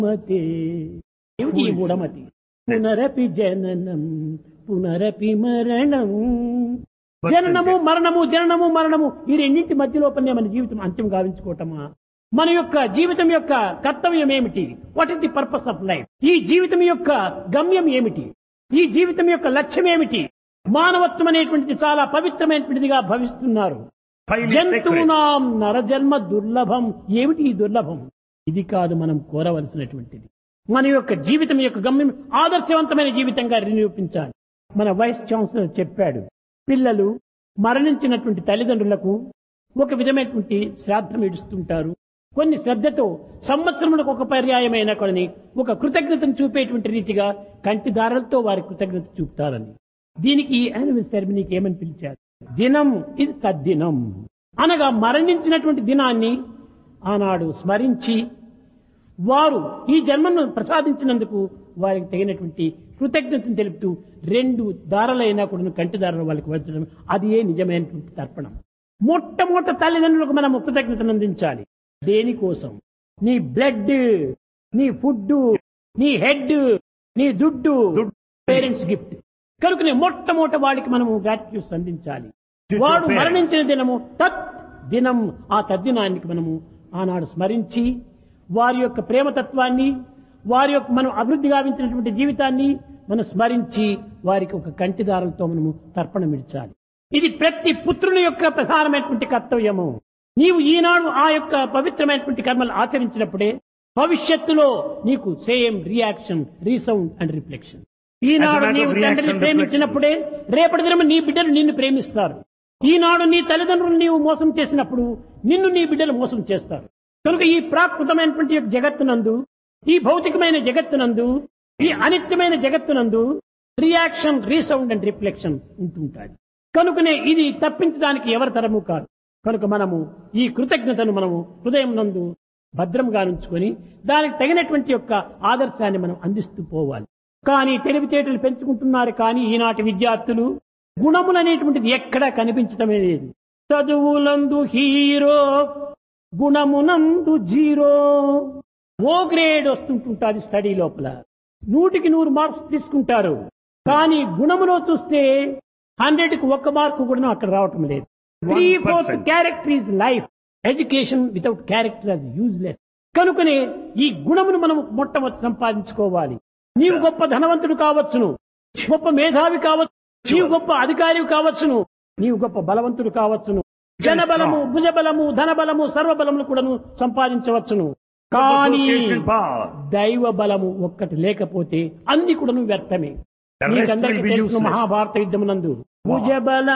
మతే ఏమిటి ఈ మూఢమతి పునరపి జననం పునరపి మరణం జననము మరణము జననము మరణము ఈ రెండింటి మధ్య లోపలనే మన జీవితం అంత్యం గావించుకోవటమా మన యొక్క జీవితం యొక్క కర్తవ్యం ఏమిటి what is the purpose of life ఈ జీవితం యొక్క గమ్యం ఏమిటి ఈ జీవితం యొక్క లక్ష్యం ఏమిటి మానవత్వం అనేటువంటిది చాలా పవిత్రమైనటువంటిదిగా భవిస్తున్నారు Highly sacred. జంతువునాం నరజన్మ దుర్లభం ఏమిటి ఈ దుర్లభం ఇది కాదు మనం కోరవలసినటువంటిది మన యొక్క జీవితం యొక్క గమ్యం ఆదర్శవంతమైన జీవితంగా నిరూపించాలి మన వైస్ ఛాన్సలర్ చెప్పాడు పిల్లలు మరణించినటువంటి తల్లిదండ్రులకు ఒక విధమైనటువంటి శ్రాద్ధం ఇడుస్తుంటారు కొన్ని శ్రద్ధతో సంవత్సరములకు ఒక పర్యాయమైన కొన్ని ఒక కృతజ్ఞతను చూపేటువంటి రీతిగా కంటి దారాలతో వారి కృతజ్ఞత చూపుతారని దీనికి ఈ యాన్యువల్ సెరమనీకి ఏమని పిలిచారు దినం ఇది తద్దినం అనగా మరణించినటువంటి దినాన్ని ఆనాడు స్మరించి వారు ఈ జన్మను ప్రసాదించినందుకు వారికి తగినటువంటి కృతజ్ఞతను తెలుపుతూ రెండు దారాలైనా కూడా కంటి దారాలు వాళ్ళకి వచ్చడం అది ఏ నిజమైనటువంటి తర్పణం మొట్టమొదట తల్లిదండ్రులకు మనం కృతజ్ఞతను అందించాలి దేనికోసం నీ బ్లడ్ నీ ఫుడ్ నీ హెడ్ నీ దుడ్డు దుడ్డు. పేరెంట్స్ గిఫ్ట్ కనుకనే మొట్టమొదట వాడికి మనము గ్రాటిట్యూడ్స్ అందించాలి To your వాడు parents. మరణించిన దినము తత్ దినం ఆ తద్దినానికి మనము ఆనాడు స్మరించి వారి యొక్క ప్రేమతత్వాన్ని వారి యొక్క మనం అభివృద్ధి గావించినటువంటి జీవితాన్ని మనం స్మరించి వారికి ఒక కంటిదారులతో మనము తర్పణమిడ్చాలి ఇది ప్రతి పుత్రుని యొక్క ప్రధానమైనటువంటి కర్తవ్యము నీవు ఈనాడు ఆ యొక్క పవిత్రమైనటువంటి కర్మలు ఆచరించినప్పుడే భవిష్యత్తులో నీకు same reaction resound and reflection ఈనాడు As a matter నీవు of reaction, తండ్రిని ప్రేమించినప్పుడే రేపటి దినం నీ బిడ్డలు నిన్ను ప్రేమిస్తారు ఈనాడు నీ తల్లిదండ్రులు నీవు మోసం చేసినప్పుడు నిన్ను నీ బిడ్డలు మోసం చేస్తారు కనుక ఈ ప్రాకృతమైనటువంటి యొక్క జగత్తునందు ఈ భౌతికమైన జగత్తునందు ఈ అనిత్యమైన జగత్తునందు రియాక్షన్ రీసౌండ్ అండ్ రిఫ్లెక్షన్ ఉంటుంటాయి కనుకనే ఇది తప్పించడానికి ఎవరి తరము కాదు కనుక మనము ఈ కృతజ్ఞతను మనము హృదయం నందు భద్రంగా ఉంచుకొని దానికి తగినటువంటి యొక్క ఆదర్శాన్ని మనం అందిస్తూ పోవాలి కానీ తెలివితేటలు పెంచుకుంటున్నారు కానీ ఈనాటి విద్యార్థులు గుణములనేటువంటిది ఎక్కడా కనిపించటమే లేదు చదువులందు హీరో గుణమునందు జీరో ఓ గ్రేడ్ వస్తుంటుంటాది స్టడీ లోపల నూటికి నూరు మార్క్స్ తీసుకుంటారు కానీ గుణములో చూస్తే హండ్రెడ్ కి ఒక్క మార్కు కూడా అక్కడ రావటం లేదు three fourth 1%. Character is life education without character అది యూజ్లెస్ కనుకనే ఈ గుణమును మనం మొట్టమొదటి సంపాదించుకోవాలి నీవు గొప్ప ధనవంతుడు కావచ్చును గొప్ప మేధావి కావచ్చు నీవు గొప్ప అధికారి కావచ్చును నీవు గొప్ప బలవంతుడు కావచ్చును జనబలము భుజబలము ధనబలము సర్వబలములు కూడాను సంపాదించవచ్చును కానీ Association power. దైవ బలము ఒక్కటి లేకపోతే అన్ని కూడాను వ్యర్థమే The rest మీకందరికీ will be తెలుసు useless. మహాభారత యుద్ధమునందు భుజబల